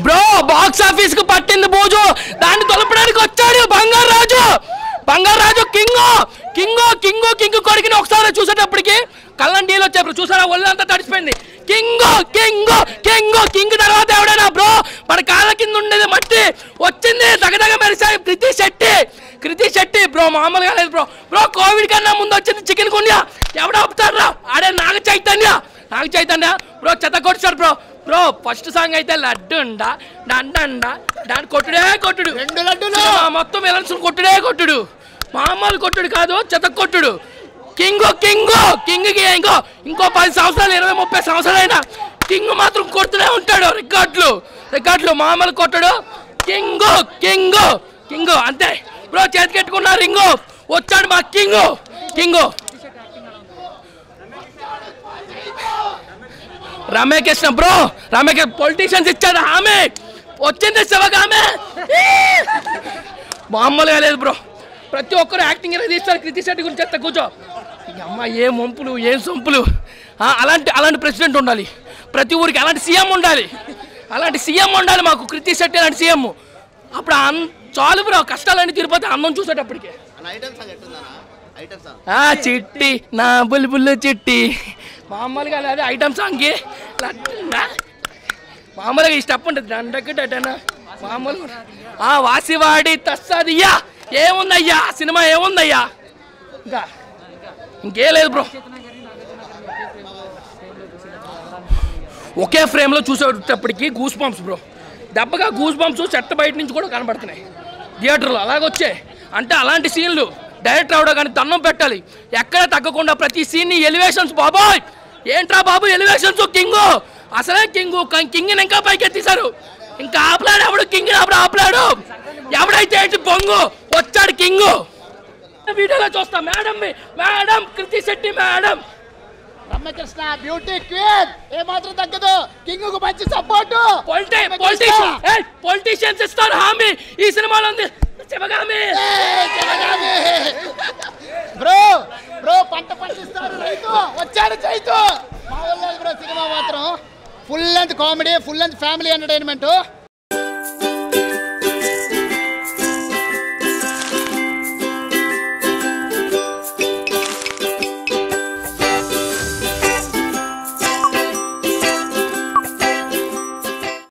Bro box office కు పట్టింది బూజు దాన్ని తొలపడానికి వచ్చాడు Bangaru Raju Bangaru Raju king king king king కొడుకుని ఒకసారి చూసేటప్పటికి కళ్ళని నీళ్ళు వచ్చాయి బ్రో చూసారా ఒళ్ళంతా తడిసిపోయింది కింగ్ కింగ్ కింగ్ కింగ్ తర్వాత ఎవడైనా బ్రో మన కాళ్ళ కింద ఉండేది మట్టి వచ్చింది దగదగ మెరిసాయి కృతి శెట్టి కృతి శెట్టి బ్రో మామూలుగా లేదు బ్రో బ్రో కోవిడ్ కన్నా ముందు వచ్చింది చికెన్ గుండ్యా ఎవడ ఆపుతారా ఆడే నాగ చైతన్య నాగ చైతన్య బ్రో చెత్త కొట్టాడు బ్రో బ్రో ఫస్ట్ సాంగ్ అయితే లడ్డు ఉండ డండ దాని కొట్టుడే కొట్టుడు రెండు లడ్డులు. సినిమా మొత్తం విలన్స్ కొట్టుడే కొట్టుడు మామూలు కొట్టుడు కాదు చెత్త కొట్టుడు కింగ్ కింగ్ కింగ్ కి ఇంకో ఇంకో పది సంవత్సరాలు ఇరవై ముప్పై సంవత్సరాలైనా కింగ్ మాత్రం కొడుతూనే ఉంటాడు రికార్డులు రికార్డులు మామూలు కొట్టడు కింగ్ కింగ్ కింగ్ అంతే బ్రో చేతికెట్టుకున్న రింగు వచ్చాడు మా king king Ramyakrishna bro Ramyakrishna politicians ఇచ్చాడు ఆమె వచ్చింది శివగా ఆమె మామూలుగా లేదు బ్రో ప్రతి ఒక్కరు యాక్టింగ్ ఎలా తీస్తారు కృతి శెట్టి గురించి చెత్త కూర్చో ఇక అమ్మ ఏం వంపులు ఏం సొంపులు ఆ, అలాంటి అలాంటి ప్రెసిడెంట్ ఉండాలి ప్రతి ఊరికి అలాంటి సీఎం ఉండాలి అలాంటి సీఎం ఉండాలి మాకు కృతి శెట్టి అలాంటి సీఎం అప్పుడు అన్ చాలు బ్రో కష్టాలన్నీ తిరుపతి అందం చూసేటప్పటికి ఐటమ్ సాంగ్ ఎట్టుందన్నా ఐటమ్ సాంగ్ ఆ చిట్టి నా బుల్బుల్ చిట్టి మామూలుగా లేదు ఐటమ్ సాంగ్కి లడ్డున్నా. మామూలుగా ఈ స్టెప్ ఉంటుంది దండకు డటన మామూలుగా ఆ వాసివాడి తస్సదియ్యా ఏముందయ్యా సినిమా ఏముందయ్యా ఇంకా ఇంకే లేదు బ్రో ఒకే ఫ్రేమ్లో చూసేటప్పటికి గూస్ బంప్స్ బ్రో దెబ్బగా గూస్ బంప్స్ చెత్త బయట నుంచి కూడా కనబడుతున్నాయి థియేటర్లో అలాగొచ్చాయి అంటే అలాంటి సీన్లు డైరెక్టర్ అవడం కానీ దండం పెట్టాలి ఎక్కడ తగ్గకుండా ప్రతి సీన్ని ఎలివేషన్స్ బాబాయ్ ఏంట్రా బాబు ఎలివేషన్స్ కింగ్ అసలే కింగ్ కింగ్ ఇంకా పైకెత్తేశారు ఇంకా ఆపలాడు ఎవడు కింగ్ అప్పుడు ఆపలాడు ఎవడైతే ఏంటి బొంగు వచ్చాడు కింగ్ వీడియోలో చూస్తా madam madam Krithi Shetty madam Ramyakrishna beauty queen ఏ మాత్రం తగ్గదు కింగ్ కు మంచి సపోర్ట్ పొలిటి పొలిటీషియన్ ఏయ్ పొలిటీషియన్స్ ఇస్తారు హామీ ఈ సినిమాలో ఉంది శివగామి బ్రో బ్రో పంట పండిస్తారు రైతు వచ్చాడు చైతు మా ఊళ్ళో బ్రో సినిమా మాత్రం full length comedy full length family entertainment